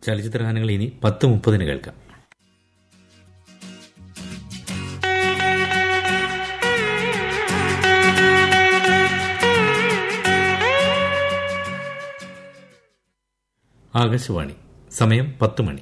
ചലച്ചിത്രഗാനങ്ങൾ ഇനി പത്ത് മുപ്പതിന് കേൾക്കാം ആകാശവാണി സമയം പത്ത് മണി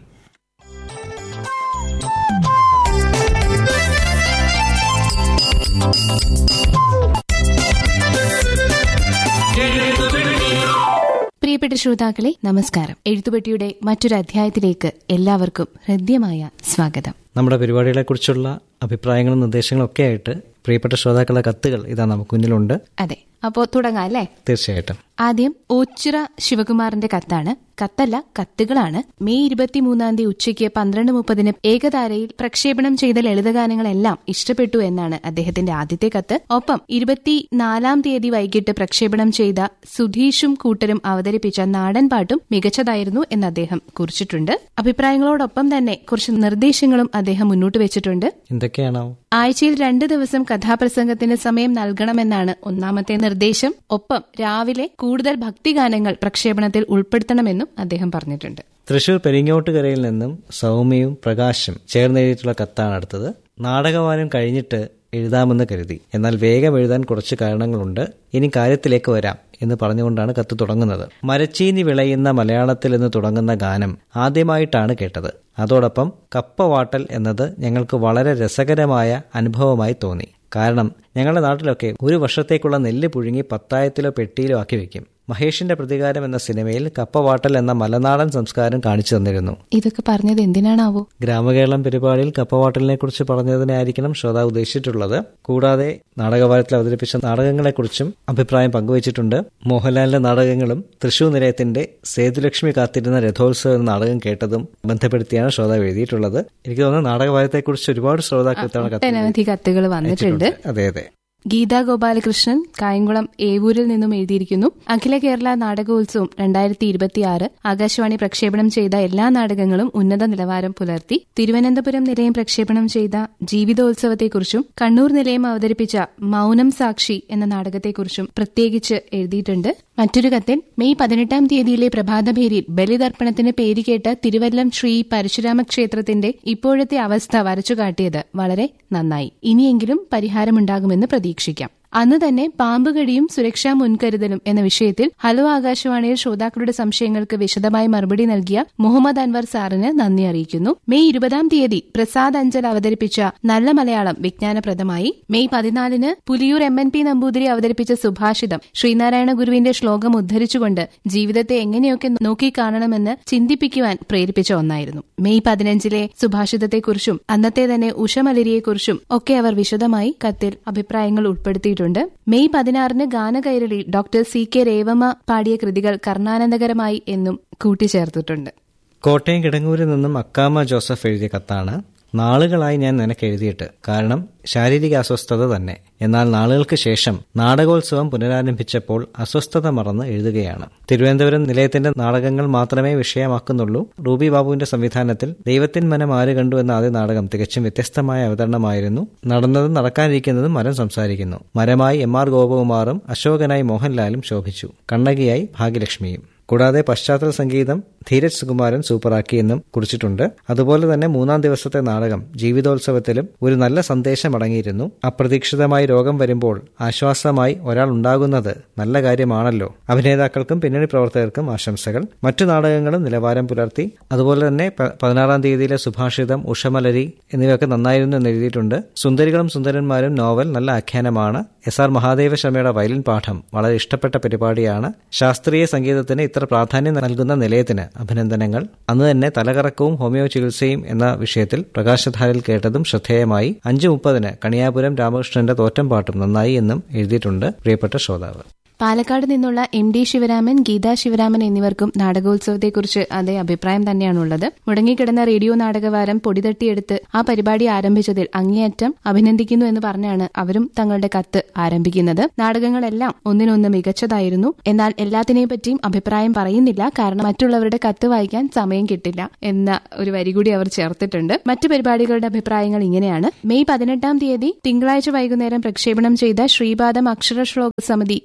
പ്രിയപ്പെട്ട ശ്രോതാക്കളെ നമസ്കാരം എഴുത്തുപെട്ടിയുടെ മറ്റൊരു അധ്യായത്തിലേക്ക് എല്ലാവർക്കും ഹൃദ്യമായ സ്വാഗതം നമ്മുടെ പരിപാടികളെക്കുറിച്ചുള്ള അഭിപ്രായങ്ങളും നിർദ്ദേശങ്ങളും ഒക്കെ ആയിട്ട് പ്രിയപ്പെട്ട ശ്രോതാക്കളുടെ കത്തുകൾ ഇതാ നമുക്ക് മുന്നിലുണ്ട് അതെ അപ്പോ തുടങ്ങാം അല്ലേ തീർച്ചയായിട്ടും ആദ്യം ഓച്ചിറ ശിവകുമാറിന്റെ കത്താണ് കത്തല്ല കത്തുകളാണ് മെയ് ഇരുപത്തിമൂന്നാം തീയതി ഉച്ചയ്ക്ക് പന്ത്രണ്ട് മുപ്പതിന് ഏകതാരയിൽ പ്രക്ഷേപണം ചെയ്ത ലളിതഗാനങ്ങളെല്ലാം ഇഷ്ടപ്പെട്ടു എന്നാണ് അദ്ദേഹത്തിന്റെ ആദ്യത്തെ കത്ത് ഒപ്പം ഇരുപത്തിനാലാം തീയതി വൈകിട്ട് പ്രക്ഷേപണം ചെയ്ത സുധീഷും കൂട്ടരും അവതരിപ്പിച്ച നാടൻ പാട്ടും മികച്ചതായിരുന്നു എന്ന് അദ്ദേഹം കുറിച്ചിട്ടുണ്ട് അഭിപ്രായങ്ങളോടൊപ്പം തന്നെ കുറച്ച് നിർദ്ദേശങ്ങളും അദ്ദേഹം മുന്നോട്ട് വെച്ചിട്ടുണ്ട് എന്തൊക്കെയാണോ ആഴ്ചയിൽ രണ്ട് ദിവസം കഥാപ്രസംഗത്തിന് സമയം നൽകണമെന്നാണ് ഒന്നാമത്തെ നിർദ്ദേശം ഒപ്പം രാവിലെ കൂടുതൽ ഭക്തിഗാനങ്ങൾ പ്രക്ഷേപണത്തിൽ ഉൾപ്പെടുത്തണമെന്നും അദ്ദേഹം പറഞ്ഞിട്ടുണ്ട് തൃശൂർ പെരിങ്ങോട്ടുകരയിൽ നിന്നും സൗമ്യയും പ്രകാശും ചേർന്നെഴുതിയിട്ടുള്ള കത്താണ് അടുത്തത് നാടകവാനം കഴിഞ്ഞിട്ട് എഴുതാമെന്ന് കരുതി എന്നാൽ വേഗം എഴുതാൻ കുറച്ച് കാരണങ്ങളുണ്ട് ഇനി കാര്യത്തിലേക്ക് വരാം എന്ന് പറഞ്ഞുകൊണ്ടാണ് കത്ത് തുടങ്ങുന്നത് മരച്ചീനി വിളയുന്ന മലയാളത്തിൽ എന്ന് തുടങ്ങുന്ന ഗാനം ആദ്യമായിട്ടാണ് കേട്ടത് അതോടൊപ്പം കപ്പ വാട്ടൽ എന്നത് ഞങ്ങൾക്ക് വളരെ രസകരമായ അനുഭവമായി തോന്നി കാരണം ഞങ്ങളുടെ നാട്ടിലൊക്കെ ഒരു വർഷത്തേക്കുള്ള നെല്ല് പുഴുങ്ങി പത്തായത്തിലോ പെട്ടിയിലോ ആക്കി വെക്കും മഹേഷിന്റെ പ്രതികാരം എന്ന സിനിമയിൽ കപ്പവാട്ടൽ എന്ന മലനാടൻ സംസ്കാരം കാണിച്ചു തന്നിരുന്നു ഇതൊക്കെ പറഞ്ഞത് എന്തിനാണാവോ ഗ്രാമകേരളം പരിപാടിയിൽ കപ്പവാട്ടലിനെ കുറിച്ച് പറഞ്ഞതിനായിരിക്കണം ശ്രോതാവ് ഉദ്ദേശിച്ചിട്ടുള്ളത് കൂടാതെ നാടകവാരത്തിൽ അവതരിപ്പിച്ച നാടകങ്ങളെക്കുറിച്ചും അഭിപ്രായം പങ്കുവച്ചിട്ടുണ്ട് മോഹൻലാലിന്റെ നാടകങ്ങളും തൃശൂർ നിലയത്തിന്റെ സേതുലക്ഷ്മി കാത്തിരുന്ന രഥോത്സവം എന്ന നാടകം കേട്ടതും ബന്ധപ്പെടുത്തിയാണ് ശ്രോതാവ് എഴുതിയിട്ടുള്ളത് എനിക്ക് തോന്നുന്നു നാടകവാരത്തെക്കുറിച്ച് ഒരുപാട് ശ്രോതാക്കൾ ഇത്തവണ കത്ത് ഒട്ടനവധി കത്തുകൾ വന്നിട്ടുണ്ട് അതെ അതെ ഗീതാ ഗോപാലകൃഷ്ണൻ കായംകുളം ഏവൂരിൽ നിന്നും എഴുതിയിരിക്കുന്നു അഖില കേരള നാടകോത്സവം രണ്ടായിരത്തി ഇരുപത്തിയാറ് ആകാശവാണി പ്രക്ഷേപണം ചെയ്ത എല്ലാ നാടകങ്ങളും ഉന്നത നിലവാരം പുലർത്തി തിരുവനന്തപുരം നിലയം പ്രക്ഷേപണം ചെയ്ത ജീവിതോത്സവത്തെക്കുറിച്ചും കണ്ണൂർ നിലയം അവതരിപ്പിച്ച മൗനം സാക്ഷി എന്ന നാടകത്തെക്കുറിച്ചും പ്രത്യേകിച്ച് എഴുതിയിട്ടുണ്ട് മറ്റൊരു കത്തിൽ മെയ് പതിനെട്ടാം തീയതിയിലെ പ്രഭാതഭേരിയിൽ ബലിതർപ്പണത്തിന് പേരുകേട്ട തിരുവല്ലം ശ്രീ പരശുരാമ ക്ഷേത്രത്തിന്റെ ഇപ്പോഴത്തെ അവസ്ഥ വരച്ചുകാട്ടിയത് വളരെ നന്നായി ഇനിയെങ്കിലും പരിഹാരമുണ്ടാകുമെന്ന് പ്രതീക്ഷിക്കാം അന്ന് തന്നെ പാമ്പുകടിയും സുരക്ഷാ മുൻകരുതലും എന്ന വിഷയത്തിൽ ഹലോ ആകാശവാണിയിൽ ശ്രോതാക്കളുടെ സംശയങ്ങൾക്ക് വിശദമായി മറുപടി നൽകിയ മുഹമ്മദ് അൻവർ സാറിന് നന്ദി അറിയിക്കുന്നു മെയ് ഇരുപതാം തീയതി പ്രസാദ് അഞ്ചൽ അവതരിപ്പിച്ച നല്ല മലയാളം വിജ്ഞാനപ്രദമായി മെയ് പതിനാലിന് Puliyoor M N P Namboothiri അവതരിപ്പിച്ച സുഭാഷിതം ശ്രീനാരായണ ഗുരുവിന്റെ ശ്ലോകം ഉദ്ധരിച്ചുകൊണ്ട് ജീവിതത്തെ എങ്ങനെയൊക്കെ നോക്കിക്കാണണമെന്ന് ചിന്തിപ്പിക്കുവാൻ പ്രേരിപ്പിച്ച ഒന്നായിരുന്നു മെയ് പതിനഞ്ചിലെ സുഭാഷിതത്തെക്കുറിച്ചും അന്നത്തെ തന്നെ ഉഷമലരിയെക്കുറിച്ചും ഒക്കെ അവർ വിശദമായി കത്തിൽ അഭിപ്രായങ്ങൾ ഉൾപ്പെടുത്തിയിട്ടുണ്ട് മെയ് പതിനാറിന് Ganakairali doctor C K Revamma പാടിയ കൃതികൾ കർണാനന്ദകരമായി എന്നും കൂട്ടിച്ചേർത്തിട്ടുണ്ട് കോട്ടയം കിടങ്ങൂരിൽ നിന്നും അക്കാമ ജോസഫ് എഴുതിയ കത്താണ് നാളുകളായി ഞാൻ നിനക്ക് എഴുതിയിട്ട് കാരണം ശാരീരിക അസ്വസ്ഥത തന്നെ എന്നാൽ നാളുകൾക്ക് ശേഷം നാടകോത്സവം പുനരാരംഭിച്ചപ്പോൾ അസ്വസ്ഥത മറന്ന് എഴുതുകയാണ് തിരുവനന്തപുരം നിലയത്തിന്റെ നാടകങ്ങൾ മാത്രമേ വിഷയമാക്കുന്നുള്ളൂ റൂബി ബാബുവിന്റെ സംവിധാനത്തിൽ ദൈവത്തിൻ മനം ആര് കണ്ടു എന്ന ആദ്യ നാടകം തികച്ചും വ്യത്യസ്തമായ അവതരണമായിരുന്നു നടന്നതും നടക്കാനിരിക്കുന്നതും മരം സംസാരിക്കുന്നു മരമായി എം ആർ ഗോപകുമാറും അശോകനായി മോഹൻലാലും ശോഭിച്ചു കണ്ണകിയായി ഭാഗ്യലക്ഷ്മിയും കൂടാതെ പശ്ചാത്തല സംഗീതം ധീരജ് സുകുമാരൻ സൂപ്പറാക്കിയെന്നും കുറിച്ചിട്ടുണ്ട് അതുപോലെ തന്നെ മൂന്നാം ദിവസത്തെ നാടകം ജീവിതോത്സവത്തിലും ഒരു നല്ല സന്ദേശം അടങ്ങിയിരുന്നു അപ്രതീക്ഷിതമായി രോഗം വരുമ്പോൾ ആശ്വാസമായി ഒരാൾ ഉണ്ടാകുന്നത് നല്ല കാര്യമാണല്ലോ അഭിനേതാക്കൾക്കും പിന്നണി പ്രവർത്തകർക്കും ആശംസകൾ മറ്റു നാടകങ്ങളും നിലവാരം പുലർത്തി അതുപോലെ തന്നെ പതിനാറാം തീയതിയിലെ സുഭാഷിതം ഉഷമലരി എന്നിവയൊക്കെ നന്നായിരുന്നു എന്ന് എഴുതിയിട്ടുണ്ട് സുന്ദരികളും സുന്ദരന്മാരും നോവൽ നല്ല ആഖ്യാനമാണ് എസ് ആർ മഹാദേവ ശർമ്മയുടെ വയലിൻ പാഠം വളരെ ഇഷ്ടപ്പെട്ട പരിപാടിയാണ് ശാസ്ത്രീയ സംഗീതത്തിന് ഇത്ര പ്രാധാന്യം നൽകുന്ന നിലയത്തിന് അഭിനന്ദനങ്ങൾ അന്ന് തന്നെ തലകറക്കവും ഹോമിയോ ചികിത്സയും എന്ന വിഷയത്തിൽ പ്രകാശധാരയിൽ കേട്ടതും ശ്രദ്ധേയമായി അഞ്ചു മുപ്പതിന് കണിയാപുരം രാമകൃഷ്ണന്റെ തോറ്റം പാട്ടും നന്നായി എന്നും എഴുതിയിട്ടുണ്ട് പ്രിയപ്പെട്ട ശ്രോതാവ് പാലക്കാട് നിന്നുള്ള എം ഡി ശിവരാമൻ ഗീതാ ശിവരാമൻ എന്നിവർക്കും നാടകോത്സവത്തെക്കുറിച്ച് അതേ അഭിപ്രായം തന്നെയാണുള്ളത് മുടങ്ങിക്കിടന്ന റേഡിയോ നാടകവാരം പൊടിതട്ടിയെടുത്ത് ആ പരിപാടി ആരംഭിച്ചതിൽ അങ്ങേയറ്റം അഭിനന്ദിക്കുന്നു എന്ന് പറഞ്ഞാണ് അവരും തങ്ങളുടെ കത്ത് ആരംഭിക്കുന്നത് നാടകങ്ങളെല്ലാം ഒന്നിനൊന്ന് മികച്ചതായിരുന്നു എന്നാൽ എല്ലാത്തിനെയും പറ്റിയും അഭിപ്രായം പറയുന്നില്ല കാരണം മറ്റുള്ളവരുടെ കത്ത് വായിക്കാൻ സമയം കിട്ടില്ല എന്ന ഒരു വരി കൂടി അവർ ചേർത്തിട്ടുണ്ട് മറ്റു പരിപാടികളുടെ അഭിപ്രായങ്ങൾ ഇങ്ങനെയാണ് മെയ് പതിനെട്ടാം തീയതി തിങ്കളാഴ്ച വൈകുന്നേരം പ്രക്ഷേപണം ചെയ്ത ശ്രീപാദം അക്ഷര ശ്ലോക സമിതി കടയ്ക്കൽ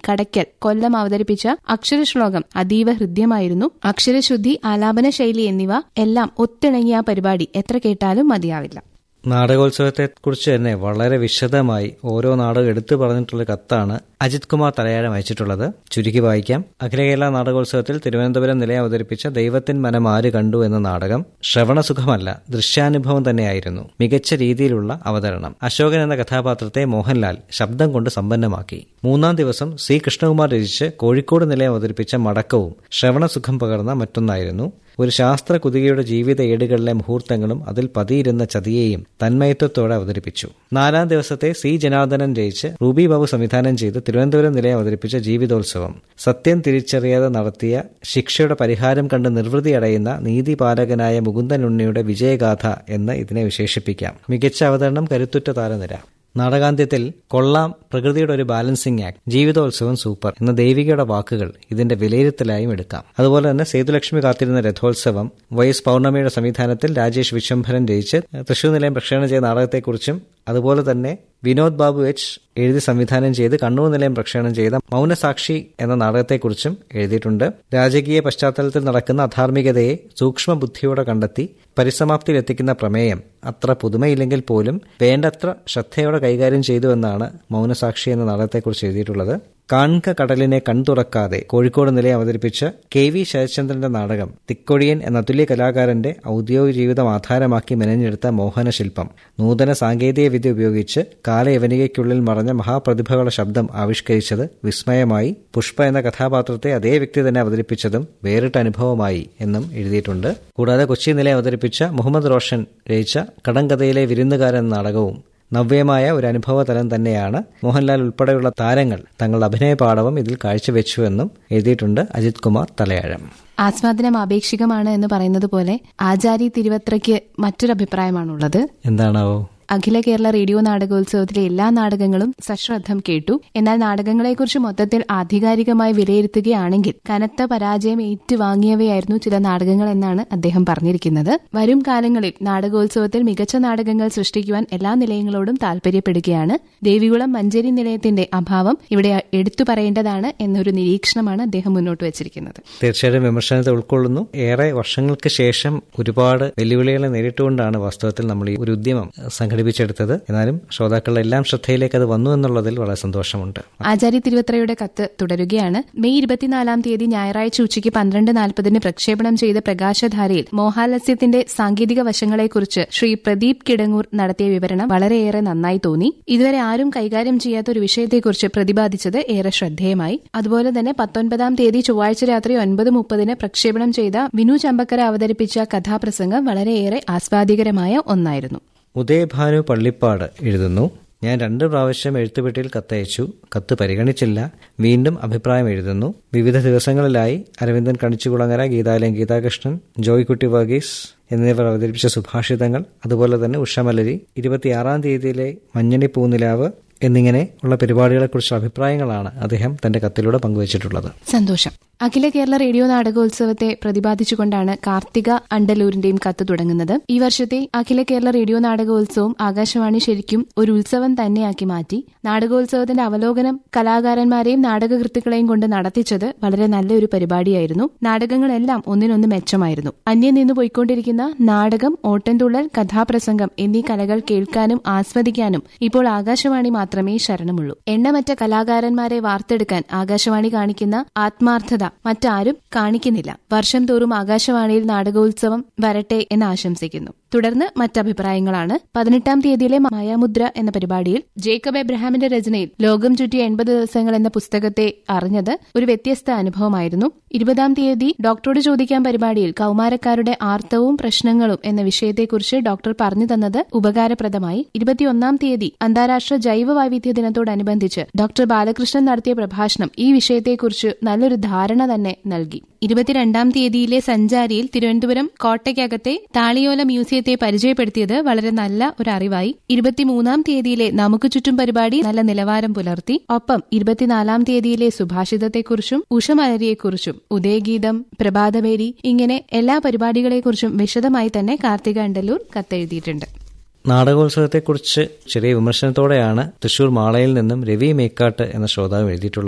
കൊല്ലം അവതരിപ്പിച്ച അക്ഷരശ്ലോകം അതീവ ഹൃദ്യമായിരുന്നു അക്ഷരശുദ്ധി ആലാപന ശൈലി എന്നിവ എല്ലാം ഒത്തിണങ്ങിയ ആ പരിപാടി എത്ര കേട്ടാലും മതിയാവില്ല നാടകോത്സവത്തെക്കുറിച്ച് തന്നെ വളരെ വിശദമായി ഓരോ നാടകം എടുത്തു പറഞ്ഞിട്ടുള്ള കത്താണ് അജിത് കുമാർ തലയാഴം അയച്ചിട്ടുള്ളത് ചുരുക്കി വായിക്കാം അഖില കേരള നാടകോത്സവത്തിൽ തിരുവനന്തപുരം നിലയം അവതരിപ്പിച്ച ദൈവത്തിൻ മനം ആര് കണ്ടു എന്ന നാടകം ശ്രവണസുഖമല്ല ദൃശ്യാനുഭവം തന്നെയായിരുന്നു മികച്ച രീതിയിലുള്ള അവതരണം അശോകൻ എന്ന കഥാപാത്രത്തെ മോഹൻലാൽ ശബ്ദം കൊണ്ട് സമ്പന്നമാക്കി മൂന്നാം ദിവസം സി കൃഷ്ണകുമാർ രചിച്ച് കോഴിക്കോട് നിലയം അവതരിപ്പിച്ച മടക്കവും ശ്രവണസുഖം പകർന്ന മറ്റൊന്നായിരുന്നു ഒരു ശാസ്ത്ര കുതികയുടെ ജീവിത ഏടുകളിലെ മുഹൂർത്തങ്ങളും അതിൽ പതിയിരുന്ന ചതിയെയും തന്മയത്വത്തോടെ അവതരിപ്പിച്ചു നാലാം ദിവസത്തെ സി ജനാർദ്ദനൻ രചിച്ച് റൂബി ബാബു സംവിധാനം ചെയ്ത് തിരുവനന്തപുരം നിലയം അവതരിപ്പിച്ച ജീവിതോത്സവം സത്യം തിരിച്ചറിയാതെ നടത്തിയ ശിക്ഷയുടെ പരിഹാരം കണ്ട് നിർവൃതി അടയുന്ന നീതിപാലകനായ മുകുന്ദൻ ഉണ്ണിയുടെ വിജയഗാഥ എന്ന് ഇതിനെ വിശേഷിപ്പിക്കാം മികച്ച അവതരണം കരുത്തുറ്റ താരനിര നാടകാന്ത്യത്തിൽ കൊള്ളാം പ്രകൃതിയുടെ ഒരു ബാലൻസിംഗ് ആക്ട് ജീവിതോത്സവം സൂപ്പർ എന്ന ദേവികയുടെ വാക്കുകൾ ഇതിന്റെ വിലയിരുത്തലായും എടുക്കാം അതുപോലെ തന്നെ സേതുലക്ഷ്മി കാത്തിരുന്ന രഥോത്സവം വൈഎസ് പൗർണമിയുടെ സംവിധാനത്തിൽ രാജേഷ് വിശ്വംഭരൻ രചിച്ച് തൃശൂർ നിലയം പ്രക്ഷേപണം ചെയ്ത നാടകത്തെക്കുറിച്ചും അതുപോലെ തന്നെ വിനോദ് ബാബു എച്ച് എഴുതി സംവിധാനം ചെയ്ത് കണ്ണൂർ നിലയം പ്രക്ഷേപണം ചെയ്ത മൗനസാക്ഷി എന്ന നാടകത്തെക്കുറിച്ചും എഴുതിയിട്ടുണ്ട് രാജകീയ പശ്ചാത്തലത്തിൽ നടക്കുന്ന അധാർമികതയെ സൂക്ഷ്മ ബുദ്ധിയോടെ കണ്ടെത്തി പരിസമാപ്തിയിലെത്തിക്കുന്ന പ്രമേയം അത്ര പുതുമയില്ലെങ്കിൽ പോലും വേണ്ടത്ര ശ്രദ്ധയോടെ കൈകാര്യം ചെയ്തു എന്നാണ് മൗനസാക്ഷി എന്ന നാടകത്തെക്കുറിച്ച് എഴുതിയിട്ടുള്ളത് കാൺക കടലിനെ കൺതുറക്കാതെ കോഴിക്കോട് നിലയം അവതരിപ്പിച്ച കെ വി ശരത്ചന്ദ്രന്റെ നാടകം തിക്കൊടിയൻ എന്ന അതുല്യ കലാകാരന്റെ ഔദ്യോഗിക ജീവിതം ആധാരമാക്കി മെനഞ്ഞെടുത്ത മോഹനശില്പം നൂതന സാങ്കേതിക വിദ്യ ഉപയോഗിച്ച് കാലയവനികയ്ക്കുള്ളിൽ മറഞ്ഞ മഹാപ്രതിഭകളുടെ ശബ്ദം ആവിഷ്കരിച്ചത് വിസ്മയമായി പുഷ്പ എന്ന കഥാപാത്രത്തെ അതേ വ്യക്തി തന്നെ അവതരിപ്പിച്ചതും വേറിട്ട അനുഭവമായി എന്നും എഴുതിയിട്ടുണ്ട് കൂടാതെ കൊച്ചി നിലയം അവതരിപ്പിച്ച മുഹമ്മദ് റോഷൻ രചിച്ച കടങ്കഥയിലെ വിരുന്നുകാരൻ എന്ന നാടകവും നവ്യമായ ഒരു അനുഭവതലം തന്നെയാണ് മോഹൻലാൽ ഉൾപ്പെടെയുള്ള താരങ്ങൾ തങ്ങളുടെ അഭിനയ പാടവം ഇതിൽ കാഴ്ചവെച്ചുവെന്നും എഴുതിയിട്ടുണ്ട് അജിത് കുമാർ തലയാഴം ആസ്വാദനം ആപേക്ഷികമാണ് എന്ന് പറയുന്നത് പോലെ ആചാരി തിരുവത്രയ്ക്ക് മറ്റൊരു അഭിപ്രായമാണുള്ളത് എന്താണാവോ അഖില കേരള റേഡിയോ നാടകോത്സവത്തിലെ എല്ലാ നാടകങ്ങളും സശ്രദ്ധം കേട്ടു എന്നാൽ നാടകങ്ങളെക്കുറിച്ച് മൊത്തത്തിൽ ആധികാരികമായി വിലയിരുത്തുകയാണെങ്കിൽ കനത്ത പരാജയം ഏറ്റുവാങ്ങിയവയായിരുന്നു ചില നാടകങ്ങൾ എന്നാണ് അദ്ദേഹം പറഞ്ഞിരിക്കുന്നത് വരും കാലങ്ങളിൽ നാടകോത്സവത്തിൽ മികച്ച നാടകങ്ങൾ സൃഷ്ടിക്കുവാൻ എല്ലാ നിലയങ്ങളോടും താൽപര്യപ്പെടുകയാണ് ദേവികുളം മഞ്ചേരി നിലയത്തിന്റെ അഭാവം ഇവിടെ എടുത്തു പറയേണ്ടതാണ് എന്നൊരു നിരീക്ഷണമാണ് അദ്ദേഹം മുന്നോട്ട് വച്ചിരിക്കുന്നത് തീർച്ചയായിട്ടും വിമർശനത്തെ ഉൾക്കൊള്ളുന്നു ഏറെ വർഷങ്ങൾക്ക് ശേഷം ഒരുപാട് വെല്ലുവിളികളെ നേരിട്ടുകൊണ്ടാണ് വാസ്തവത്തിൽ നമ്മൾ ഈ ഒരു ഉദ്യമം സംഘടിപ്പിച്ചെടുത്തത് എന്നാലും ശ്രോതാക്കളുടെ എല്ലാം ശ്രദ്ധയിലേക്ക് അത് വന്നു എന്നുള്ളതിൽ വളരെ സന്തോഷമുണ്ട് ആചാര്യ തിരുവത്രയുടെ കത്ത് തുടരുകയാണ് മെയ് ഇരുപത്തിനാലാം തീയതി ഞായറാഴ്ച ഉച്ചയ്ക്ക് പന്ത്രണ്ട് നാൽപ്പതിന് പ്രക്ഷേപണം ചെയ്ത പ്രകാശധാരയിൽ മോഹാലസ്യത്തിന്റെ സാങ്കേതിക വശങ്ങളെക്കുറിച്ച് ശ്രീ പ്രദീപ് കിടങ്ങൂർ നടത്തിയ വിവരണം വളരെയേറെ നന്നായി തോന്നി ഇതുവരെ ആരും കൈകാര്യം ചെയ്യാത്ത ഒരു വിഷയത്തെക്കുറിച്ച് പ്രതിപാദിച്ചത് ഏറെ ശ്രദ്ധേയമായി അതുപോലെ തന്നെ പത്തൊൻപതാം തീയതി ചൊവ്വാഴ്ച രാത്രി ഒൻപത് മുപ്പതിന് പ്രക്ഷേപണം ചെയ്ത വിനു ചമ്പക്കര അവതരിപ്പിച്ച കഥാപ്രസംഗം വളരെയേറെ ആസ്വാദികരമായ ഒന്നായിരുന്നു ഉദയഭാനു പള്ളിപ്പാട് എഴുതുന്നു ഞാൻ രണ്ട് പ്രാവശ്യം എഴുത്തുപെട്ടിയിൽ കത്തയച്ചു കത്ത് പരിഗണിച്ചില്ല വീണ്ടും അഭിപ്രായം എഴുതുന്നു വിവിധ ദിവസങ്ങളിലായി അരവിന്ദൻ കണിച്ചുകുളങ്ങര ഗീതാലയം ഗീതാകൃഷ്ണൻ ജോയ്കുട്ടി വർഗീസ് എന്നിവർ അവതരിപ്പിച്ച സുഭാഷിതങ്ങൾ അതുപോലെ തന്നെ ഉഷമലരി ഇരുപത്തിയാറാം തീയതിയിലെ മഞ്ഞണി പൂനിലാവ് എന്നിങ്ങനെ ഉള്ള പരിപാടികളെക്കുറിച്ചുള്ള അഭിപ്രായങ്ങളാണ് അദ്ദേഹം തന്റെ കത്തിലൂടെ പങ്കുവച്ചിട്ടുള്ളത് സന്തോഷം അഖില കേരള റേഡിയോ നാടകോത്സവത്തെ പ്രതിപാദിച്ചുകൊണ്ടാണ് കാർത്തിക അണ്ടലൂരിന്റെയും കത്ത് തുടങ്ങുന്നത് ഈ വർഷത്തെ അഖില കേരള റേഡിയോ നാടകോത്സവം ആകാശവാണി ശരിക്കും ഒരു ഉത്സവം തന്നെയാക്കി മാറ്റി നാടകോത്സവത്തിന്റെ അവലോകനം കലാകാരന്മാരെയും നാടകകൃത്തുക്കളെയും കൊണ്ട് നടത്തിച്ചത് വളരെ നല്ലൊരു പരിപാടിയായിരുന്നു നാടകങ്ങളെല്ലാം ഒന്നിനൊന്ന് മെച്ചമായിരുന്നു അന്യം നിന്ന് പോയിക്കൊണ്ടിരിക്കുന്ന നാടകം ഓട്ടൻതുള്ളൽ കഥാപ്രസംഗം എന്നീ കലകൾ കേൾക്കാനും ആസ്വദിക്കാനും ഇപ്പോൾ ആകാശവാണി മാത്രമേ ശരണമുള്ളൂ എണ്ണമറ്റ കലാകാരന്മാരെ വാർത്തെടുക്കാൻ ആകാശവാണി കാണിക്കുന്ന ആത്മാർത്ഥത മറ്റാരും കാണിക്കുന്നില്ല വർഷം തോറും ആകാശവാണിയിൽ നാടകോത്സവം വരട്ടെ എന്ന് ആശംസിക്കുന്നു തുടർന്ന് മറ്റഭിപ്രായങ്ങളാണ് പതിനെട്ടാം തീയതിയിലെ മായാമുദ്ര എന്ന പരിപാടിയിൽ ജേക്കബ് എബ്രഹാമിന്റെ രചനയിൽ ലോകം ചുറ്റിയ എൺപത് ദിവസങ്ങൾ എന്ന പുസ്തകത്തെ അറിഞ്ഞത് ഒരു വ്യത്യസ്ത അനുഭവമായിരുന്നു ഇരുപതാം തീയതി ഡോക്ടറോട് ചോദിക്കാൻ പരിപാടിയിൽ കൌമാരക്കാരുടെ ആർത്തവും പ്രശ്നങ്ങളും എന്ന വിഷയത്തെക്കുറിച്ച് ഡോക്ടർ പറഞ്ഞു തന്നത് ഉപകാരപ്രദമായി ഇരുപത്തിയൊന്നാം തീയതി അന്താരാഷ്ട്ര ജൈവ വൈവിധ്യ ദിനത്തോടനുബന്ധിച്ച് ഡോക്ടർ ബാലകൃഷ്ണൻ നടത്തിയ പ്രഭാഷണം ഈ വിഷയത്തെക്കുറിച്ച് നല്ലൊരു ധാരണ തന്നെ നൽകി ഇരുപത്തിരണ്ടാം തീയതിയിലെ സഞ്ചാരിയിൽ തിരുവനന്തപുരം കോട്ടയ്ക്കകത്തെ താളിയോല മ്യൂസിയത്തെ പരിചയപ്പെടുത്തിയത് വളരെ നല്ല ഒരു അറിവായി ഇരുപത്തിമൂന്നാം തീയതിയിലെ നമുക്ക് ചുറ്റും പരിപാടി നല്ല നിലവാരം പുലർത്തി ഒപ്പം ഇരുപത്തിനാലാം തീയതിയിലെ സുഭാഷിതത്തെക്കുറിച്ചും ഉഷമലരിയെക്കുറിച്ചും ഉദയഗീതം പ്രഭാതവേരി ഇങ്ങനെ എല്ലാ പരിപാടികളെക്കുറിച്ചും വിശദമായി തന്നെ കാർത്തിക അണ്ടല്ലൂർ കത്തെഴുതിയിട്ടുണ്ട് നാടകോത്സവത്തെക്കുറിച്ച് ചെറിയ വിമർശനത്തോടെയാണ് തൃശൂർ മാളയിൽ നിന്നും രവി മേക്കാട്ട് എന്ന ശ്രോതാവ് എഴുതിയിട്ടുള്ളത്